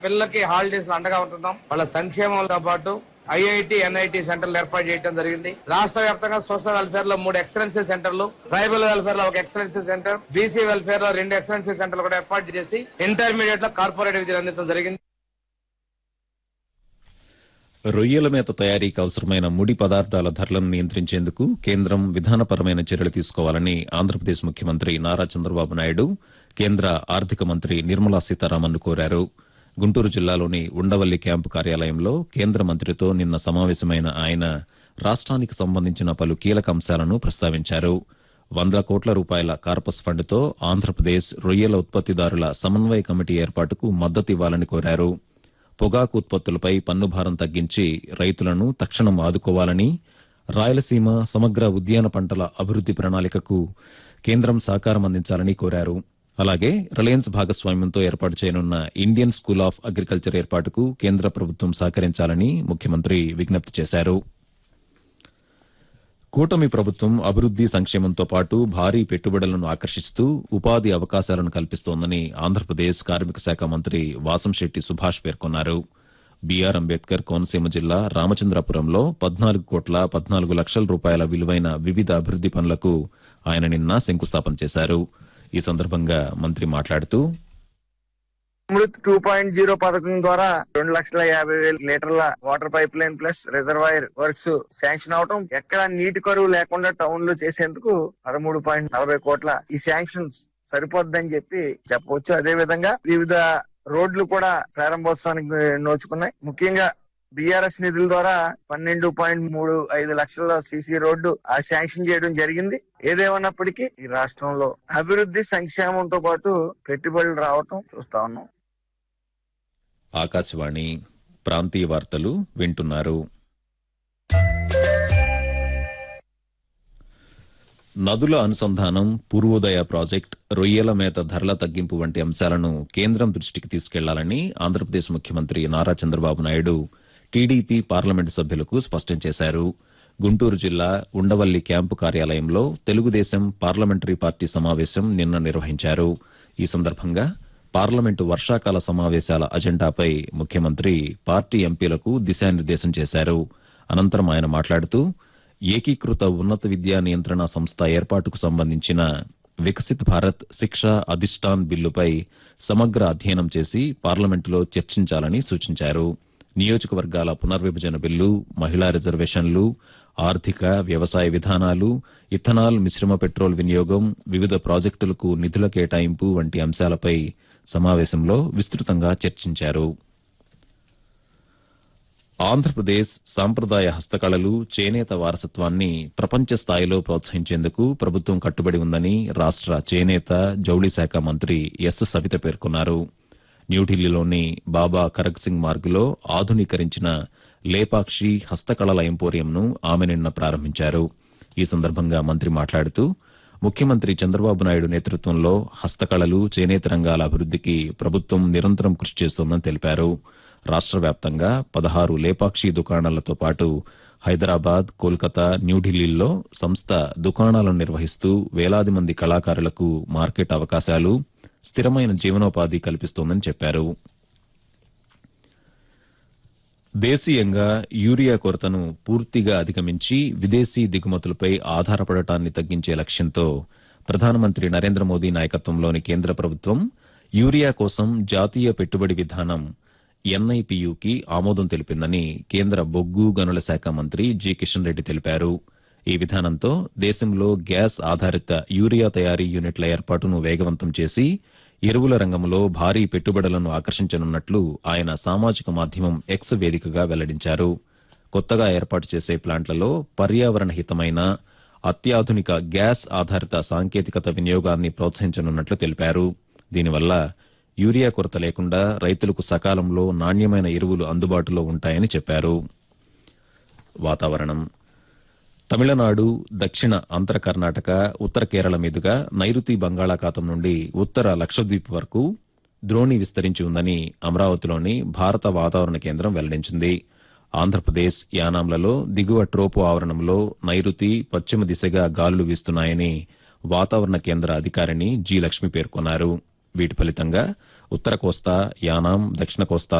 పిల్లలకి హాలిడేస్ లో అండగా ఉంటున్నాం వాళ్ళ సంక్షేమంతో పాటు ఐఐటి ఎన్ఐటి సెంటర్లు ఏర్పాటు చేయడం జరిగింది రాష్ట్ర వ్యాప్తంగా సోషల్ వెల్ఫేర్ లో మూడు ఎక్సలెన్సీ సెంటర్లు ట్రైబల్ వెల్ఫేర్ లో ఒక ఎక్సలెన్సీ సెంటర్ బీసీ వెల్ఫేర్ లో రెండు ఎక్సలెన్సీ సెంటర్లు కూడా ఏర్పాటు చేసి ఇంటర్మీడియట్ లో కార్పొరేట్ విద్యను అందించడం జరిగింది రొయ్యల మేత తయారీకి అవసరమైన ముడి పదార్థాల ధరలను నియంత్రించేందుకు కేంద్రం విధానపరమైన చర్యలు తీసుకోవాలని ఆంధ్రప్రదేశ్ ముఖ్యమంత్రి నారా చంద్రబాబు నాయుడు కేంద్ర ఆర్థిక మంత్రి నిర్మలా సీతారామన్ కోరారు గుంటూరు జిల్లాలోని ఉండవల్లి క్యాంపు కార్యాలయంలో కేంద్ర మంత్రితో నిన్న సమావేశమైన ఆయన రాష్ట్రానికి సంబంధించిన పలు కీలక అంశాలను ప్రస్తావించారు వందల కోట్ల రూపాయల కార్పస్ ఫండ్తో ఆంధ్రప్రదేశ్ రొయ్యల ఉత్పత్తిదారుల సమన్వయ కమిటీ ఏర్పాటుకు మద్దతివ్వాలని కోరారు పొగాకు ఉత్పత్తులపై పన్ను భారం తగ్గించి రైతులను తక్షణం ఆదుకోవాలని రాయలసీమ సమగ్ర ఉద్యాన పంటల అభివృద్ది ప్రణాళికకు కేంద్రం సహకారం అందించాలని కోరారు అలాగే రిలయన్స్ భాగస్వామ్యంతో ఏర్పాటు చేయనున్న ఇండియన్ స్కూల్ ఆఫ్ అగ్రికల్చర్ ఏర్పాటుకు కేంద్ర ప్రభుత్వం సహకరించాలని ముఖ్యమంత్రి విజ్ఞప్తి చేశారు కూటమి ప్రభుత్వం అభివృద్ది సంక్షేమంతో పాటు భారీ పెట్టుబడులను ఆకర్షిస్తూ ఉపాధి అవకాశాలను కల్పిస్తోందని ఆంధ్రప్రదేశ్ కార్మిక శాఖ మంత్రి వాసంశెట్టి సుభాష్ పేర్కొన్నారు బీఆర్ అంబేద్కర్ కోనసీమ జిల్లా రామచంద్రపురంలో పద్నాలుగు కోట్ల పద్నాలుగు లక్షల రూపాయల విలువైన వివిధ అభివృద్ది పనులకు ఆయన నిన్న శంకుస్థాపన చేశారు ఈ సందర్భంగా మంత్రి మాట్లాడుతూ అమృత్ టూ పాయింట్ జీరో పథకం ద్వారా రెండు లక్షల యాభై వేల లీటర్ల water pipeline plus reservoir works sanction అవటం ఎక్కడ నీటి కరువు లేకుండా టౌన్ లో చేసేందుకు పదమూడు పాయింట్ నలభై కోట్ల ఈ శాంక్షన్స్ సరిపోద్దని చెప్పి చెప్పవచ్చు అదే విధంగా వివిధ రోడ్లు కూడా ప్రారంభోత్సవానికి నోచుకున్నాయి ముఖ్యంగా బీఆర్ఎస్ నిధుల ద్వారా పన్నెండు పాయింట్ మూడు ఐదు లక్షల సీసీ రోడ్డు ఆ శాంక్షన్ చేయడం జరిగింది ఏదేమన్నప్పటికీ ఈ రాష్ట్రంలో అభివృద్ధి సంక్షేమంతో పాటు పెట్టుబడులు రావటం చూస్తా ఉన్నాం ఆకాశవాణి ప్రాంతీయ వార్తలు వింటున్నారు నదుల అనుసంధానం పూర్వోదయ ప్రాజెక్ట్ రొయ్యల మేత ధరల తగ్గింపు వంటి అంశాలను కేంద్రం దృష్టికి తీసుకెళ్లాలని ఆంధ్రప్రదేశ్ ముఖ్యమంత్రి నారా చంద్రబాబు నాయుడు టీడీపీ పార్లమెంటు సభ్యులకు స్పష్టం చేశారు గుంటూరు జిల్లా ఉండవల్లి క్యాంపు కార్యాలయంలో తెలుగుదేశం పార్లమెంటరీ పార్టీ సమావేశం నిన్న నిర్వహించారు ఈ సందర్భంగా పార్లమెంటు వర్షాకాల సమావేశాల అజెండాపై ముఖ్యమంత్రి పార్టీ ఎంపీలకు దిశానిర్దేశం చేశారు అనంతరం ఆయన మాట్లాడుతూ ఏకీకృత ఉన్నత విద్యా నియంత్రణ సంస్థ ఏర్పాటుకు సంబంధించిన వికసిత్ భారత్ శిక్షా అధిష్టాన్ బిల్లుపై సమగ్ర అధ్యయనం చేసి పార్లమెంటులో చర్చించాలని సూచించారు నియోజకవర్గాల పునర్విభజన బిల్లు మహిళా రిజర్వేషన్లు ఆర్థిక వ్యవసాయ విధానాలు ఇథనాల్ మిశ్రమ పెట్రోల్ వినియోగం వివిధ ప్రాజెక్టులకు నిధుల కేటాయింపు వంటి అంశాలపై సమావేశంలో విస్తృతంగా చర్చించారు ఆంధ్రప్రదేశ్ సాంప్రదాయ హస్తకళలు చేనేత వారసత్వాన్ని ప్రపంచ స్థాయిలో ప్రోత్సహించేందుకు ప్రభుత్వం కట్టుబడి ఉందని రాష్ట చేనేత జౌళి శాఖ మంత్రి ఎస్ సవిత పేర్కొన్నారు న్యూఢిల్లీలోని బాబా కరగ్ సింగ్ మార్గులో ఆధునీకరించిన లేపాక్షి హస్తకళల ఎంపోరియంను ఆమె నిన్న ప్రారంభించారు ఈ సందర్భంగా మంత్రి మాట్లాడుతూ ముఖ్యమంత్రి చంద్రబాబు నాయుడు నేతృత్వంలో హస్తకళలు చేనేత రంగాల అభివృద్దికి ప్రభుత్వం నిరంతరం కృషి చేస్తోందని తెలిపారు రాష్ట్ర వ్యాప్తంగా పదహారు లేపాక్షి దుకాణాలతో పాటు హైదరాబాద్ కోల్కతా న్యూఢిల్లీల్లో సంస్థ దుకాణాలను నిర్వహిస్తూ వేలాది మంది కళాకారులకు మార్కెట్ అవకాశాలు స్థిరమైన జీవనోపాధి కల్పిస్తోందని చెప్పారు దేశీయంగా యూరియా కొరతను పూర్తిగా అధిగమించి విదేశీ దిగుమతులపై ఆధారపడటాన్ని తగ్గించే లక్ష్యంతో ప్రధానమంత్రి నరేంద్ర మోదీ నాయకత్వంలోని కేంద్ర ప్రభుత్వం యూరియా కోసం జాతీయ పెట్టుబడి విధానం ఎన్ఐపియుకి ఆమోదం తెలిపిందని కేంద్ర బొగ్గు గనుల శాఖ మంత్రి జి కిషన్ రెడ్డి తెలిపారు ఈ విధానంతో దేశంలో గ్యాస్ ఆధారిత యూరియా తయారీ యూనిట్ల ఏర్పాటును వేగవంతం చేసి ఎరువుల రంగంలో భారీ పెట్టుబడులను ఆకర్షించనున్నట్లు ఆయన సామాజిక మాధ్యమం ఎక్స్ వేదికగా వెల్లడించారు కొత్తగా ఏర్పాటు చేసే ప్లాంట్లలో పర్యావరణ హితమైన అత్యాధునిక గ్యాస్ ఆధారిత సాంకేతికత వినియోగాన్ని ప్రోత్సహించనున్నట్లు తెలిపారు దీనివల్ల యూరియా కొరత లేకుండా రైతులకు సకాలంలో నాణ్యమైన ఎరువులు అందుబాటులో ఉంటాయని చెప్పారు వాతావరణం తమిళనాడు దక్షిణ అంతర కర్ణాటక ఉత్తర కేరళ మీదుగా నైరుతి బంగాళాఖాతం నుండి ఉత్తర లక్షద్వీప్ వరకు ద్రోణి విస్తరించి ఉందని అమరావతిలోని భారత వాతావరణ కేంద్రం వెల్లడించింది ఆంధ్రప్రదేశ్ యానాంలలో దిగువ ట్రోపు ఆవరణంలో నైరుతి పశ్చిమ దిశగా గాలులు వీస్తున్నాయని వాతావరణ కేంద్ర అధికారిని జి లక్ష్మి పేర్కొన్నారు వీటి ఫలితంగా ఉత్తర కోస్తా యానాం దక్షిణ కోస్తా